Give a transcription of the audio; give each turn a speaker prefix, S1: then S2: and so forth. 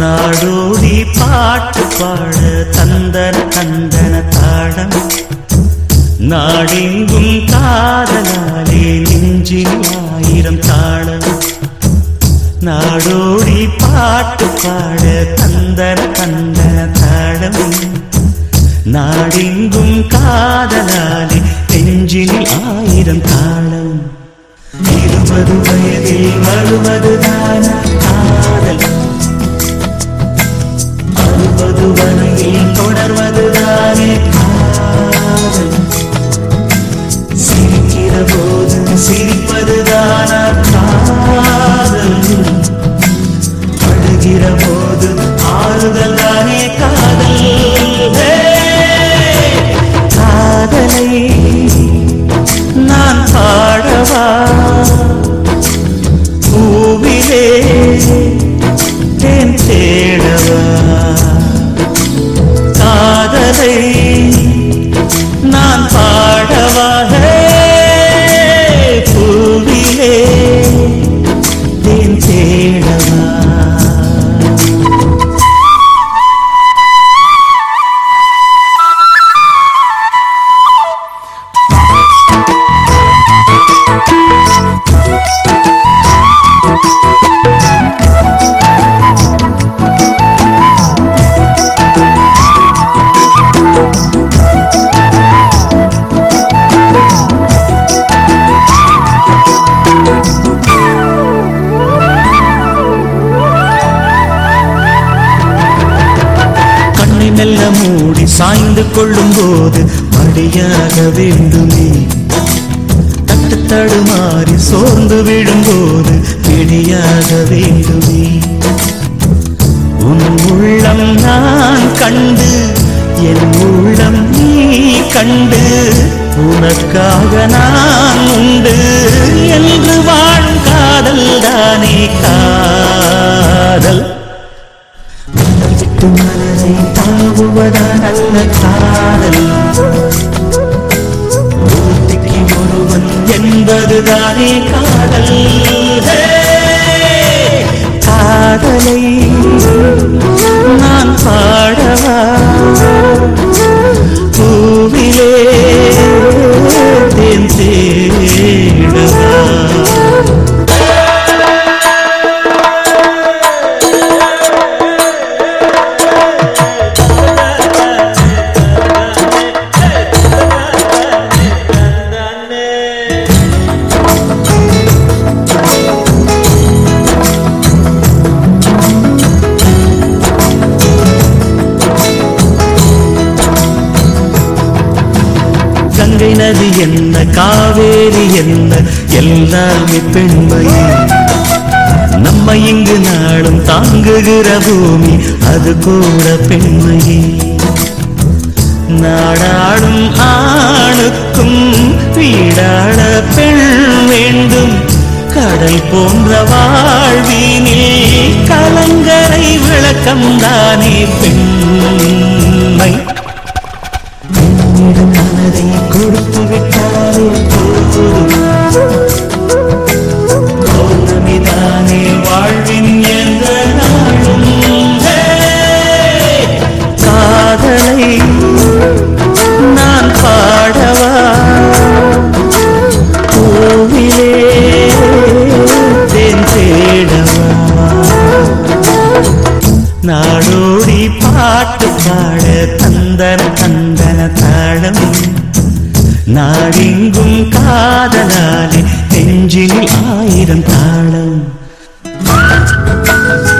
S1: நாடோடி பாட்டு பாட தந்தன தந்தன தாளம் நாடெங்கும் காதலாலே நெஞ்சில் ஆயிரம் தாளம் நாடோடி பாட்டு பாட தந்தன தந்தன தாளம் நாடெங்கும் காதலாலே நெஞ்சில் ஆயிரம் தாளம் இருபது வயதில் வருவதுதான காதல் அறுபது வரையில் தொடர்வதுதானே காதல் சிரிக்கிற போது சிரிப்பதுதான காதல் அழுகிற போது ஆறுதல் தானே காதல் ஹே! காதலை நான் பாடவா பூவிலே தேன் தேடவா காதலை நான் பாடவா ஹே! பூவிலே தேன் தேடவா கண்ணை மெல்ல மூடி சாய்ந்து கொள்ளும் போது மடியாக வேண்டுமே தட்டு தடுமாறி சோர்ந்து விடும்போது பிடியாக வேண்டுமே உன் உள்ளம் நான் கண்டு என் உள்ளம் நீ கண்டு உனக்காக நான் உண்டு என்று வாழும் காதல் தானே காதல் மனம் விட்டு மனதை தாவுவதா நல்ல காதல் ஒருத்திக்கு ஒருவன் என்பதுதானே காதல் ஹே! காதலை நான் பாடவா பூவிலே தேன் தேடவா கங்கை நதி என்ன காவேரி என்ன எல்லாமே பெண்மையே நம்ம இங்கு நாளும் தாங்குகிற பூமி அது கூட பெண்மையே நாடாடும் ஆணுக்கும் வீடாட பெண் வேண்டும் கடல் போன்ற வாழ்வினில் கலங்கரை விளக்கம் தானே பெண்மை பெண்ணிடம் மனதை கொடுத்து விட்டாலே போதும் பௌர்ணமிதானே வாழ்வின் எந்த நாளும் ஹே! காதலை நான் பாடவா பூவிலே தேன் தேடவா நாடோடி பாட்டு பாட தந்தன தந்தன தாளம் நாடெங்கும் காதலாலே நெஞ்சில் ஆயிரம் தாளம்